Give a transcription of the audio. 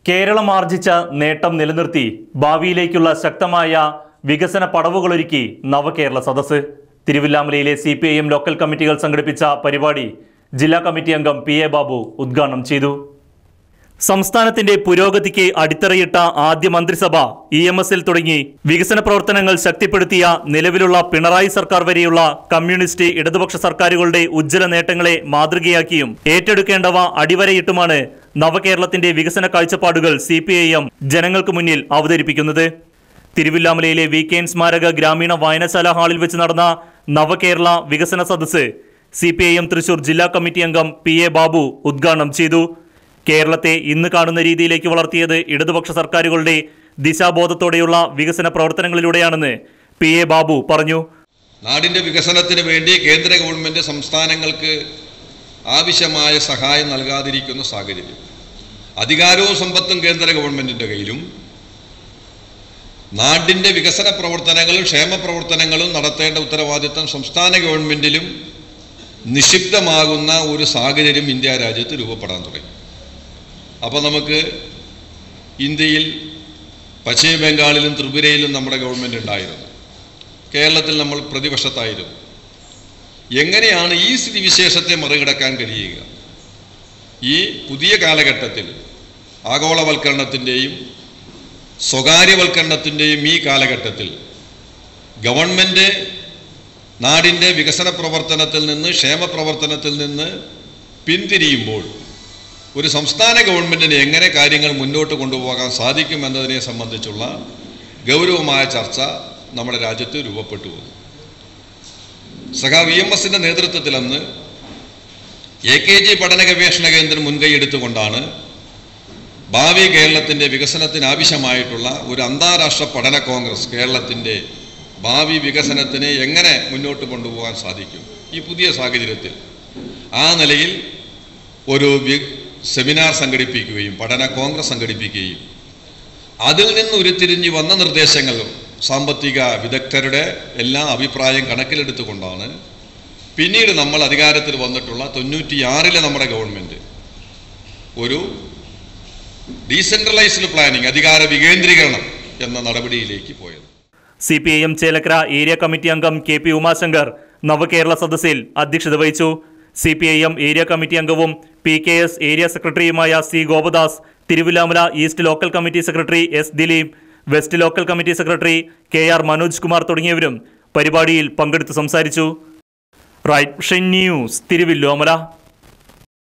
കേരളം ആർജിച്ച നേട്ടം നിലനിർത്തി ഭാവിയിലേക്കുള്ള ശക്തമായ വികസന പടവുകളൊരുക്കി നവകേരള സദസ്സ് തിരുവില്ലാമലയിലെ C P I M local കമ്മിറ്റികൾ സംഘടിപ്പിച്ച പരിപാടി ജില്ലാ കമ്മിറ്റി അംഗം പി എ ബാബു ഉദ്ഘാടനം ചെയ്തു സംസ്ഥാനത്തിന്റെ പുരോഗതിക്ക് അടിത്തറയിട്ട ആദ്യ മന്ത്രിസഭ ഇ എം എസിൽ തുടങ്ങി വികസന പ്രവർത്തനങ്ങൾ ശക്തിപ്പെടുത്തിയ നിലവിലുള്ള പിണറായി സർക്കാർ വരെയുള്ള കമ്മ്യൂണിസ്റ്റ് ഇടതുപക്ഷ സർക്കാരുകളുടെ ഉജ്ജ്വല നേട്ടങ്ങളെ മാതൃകയാക്കിയും ഏറ്റെടുക്കേണ്ടവ അടിവരയിട്ടുമാണ് നവകേരളത്തിന്റെ വികസന കാഴ്ചപ്പാടുകൾ സി പി ഐ എം ജനങ്ങൾക്ക് മുന്നിൽ അവതരിപ്പിക്കുന്നത് തിരുവില്ലാമലയിലെ വി കെ എൻ സ്മാരക ഗ്രാമീണ വായനശാല ഹാളിൽ വെച്ച് നടന്ന നവകേരള വികസന Sadas C P I M Thrissur ജില്ലാ കമ്മിറ്റി അംഗം പി എ ബാബു ഉദ്ഘാടനം ചെയ്തു കേരളത്തെ ഇന്ന് കാണുന്ന രീതിയിലേക്ക് വളർത്തിയത് ഇടതുപക്ഷ സർക്കാരുകളുടെ ദിശാബോധത്തോടെയുള്ള വികസന പ്രവർത്തനങ്ങളിലൂടെയാണെന്ന് പി എ ബാബു പറഞ്ഞു നാടിൻ്റെ വികസനത്തിന് വേണ്ടി കേന്ദ്ര ഗവൺമെൻറ് സംസ്ഥാനങ്ങൾക്ക് ആവശ്യമായ സഹായം നൽകാതിരിക്കുന്ന സാഹചര്യം അധികാരവും സമ്പത്തും കേന്ദ്ര ഗവൺമെൻറ്റിൻ്റെ കയ്യിലും നാടിൻ്റെ വികസന പ്രവർത്തനങ്ങളും ക്ഷേമ പ്രവർത്തനങ്ങളും നടത്തേണ്ട ഉത്തരവാദിത്തം സംസ്ഥാന ഗവൺമെൻറ്റിലും നിക്ഷിപ്തമാകുന്ന ഒരു സാഹചര്യം ഇന്ത്യ രാജ്യത്ത് രൂപപ്പെടാൻ തുടങ്ങി അപ്പോൾ നമുക്ക് ഇന്ത്യയിൽ പശ്ചിമ ബംഗാളിലും ത്രിപുരയിലും നമ്മുടെ ഗവൺമെൻറ് ഉണ്ടായിരുന്നു കേരളത്തിൽ നമ്മൾ പ്രതിപക്ഷത്തായിരുന്നു എങ്ങനെയാണ് ഈ സ്ഥിതിവിശേഷത്തെ മറികടക്കാൻ കഴിയുക ഈ പുതിയ കാലഘട്ടത്തിൽ ആഗോളവൽക്കരണത്തിൻ്റെയും സ്വകാര്യവൽക്കരണത്തിൻ്റെയും ഈ കാലഘട്ടത്തിൽ ഗവൺമെൻറ് നാടിൻ്റെ വികസന പ്രവർത്തനത്തിൽ നിന്ന് ക്ഷേമ പ്രവർത്തനത്തിൽ നിന്ന് പിന്തിരിയുമ്പോൾ ഒരു സംസ്ഥാന ഗവൺമെൻറ്റിന് എങ്ങനെ കാര്യങ്ങൾ മുന്നോട്ട് കൊണ്ടുപോകാൻ സാധിക്കും എന്നതിനെ സംബന്ധിച്ചുള്ള ഗൗരവമായ ചർച്ച നമ്മുടെ രാജ്യത്ത് രൂപപ്പെട്ടു വന്നു സഖാ വി എം എസിൻ്റെ നേതൃത്വത്തിൽ അന്ന് എ കെ ജി പഠന ഗവേഷണ കേന്ദ്രം മുൻകൈയെടുത്തുകൊണ്ടാണ് ഭാവി കേരളത്തിൻ്റെ വികസനത്തിന് ആവശ്യമായിട്ടുള്ള ഒരു അന്താരാഷ്ട്ര പഠന കോൺഗ്രസ് കേരളത്തിൻ്റെ ഭാവി വികസനത്തിന് എങ്ങനെ മുന്നോട്ട് കൊണ്ടുപോകാൻ സാധിക്കും ഈ പുതിയ സാഹചര്യത്തിൽ ആ നിലയിൽ ഒരു വി- സെമിനാർ സംഘടിപ്പിക്കുകയും പഠന കോൺഗ്രസ് സംഘടിപ്പിക്കുകയും അതിൽ നിന്ന് ഉരുത്തിരിഞ്ഞ് വന്ന നിർദ്ദേശങ്ങൾ സാമ്പത്തിക വിദഗ്ധരുടെ എല്ലാ അഭിപ്രായം കണക്കിലെടുത്തുകൊണ്ടാണ് പിന്നീട് നമ്മൾ അധികാരത്തിൽ വന്നിട്ടുള്ള തൊണ്ണൂറ്റിയാറിലെ നമ്മുടെ ഗവൺമെൻറ് ഒരു ഡീസെൻട്രലൈസ്ഡ് പ്ലാനിംഗ് അധികാര വികേന്ദ്രീകരണം എന്ന നടപടിയിലേക്ക് പോയത് C P I M Chelakkara area committee അംഗം കെ പി ഉമാശങ്കർ നവകേരള സദസ്സിൽ അധ്യക്ഷത വഹിച്ചു C P I M area committee അംഗവും പി കെ എസ് ഏരിയ സെക്രട്ടറിയുമായ C Gopadas Thiruvillamala east local committee secretary S Dileep west local committee secretary K R Manoj Kumar തുടങ്ങിയവരും പരിപാടിയിൽ പങ്കെടുത്ത് സംസാരിച്ചു റൈറ്റ് ന്യൂസ് തിരുവില്ലോമല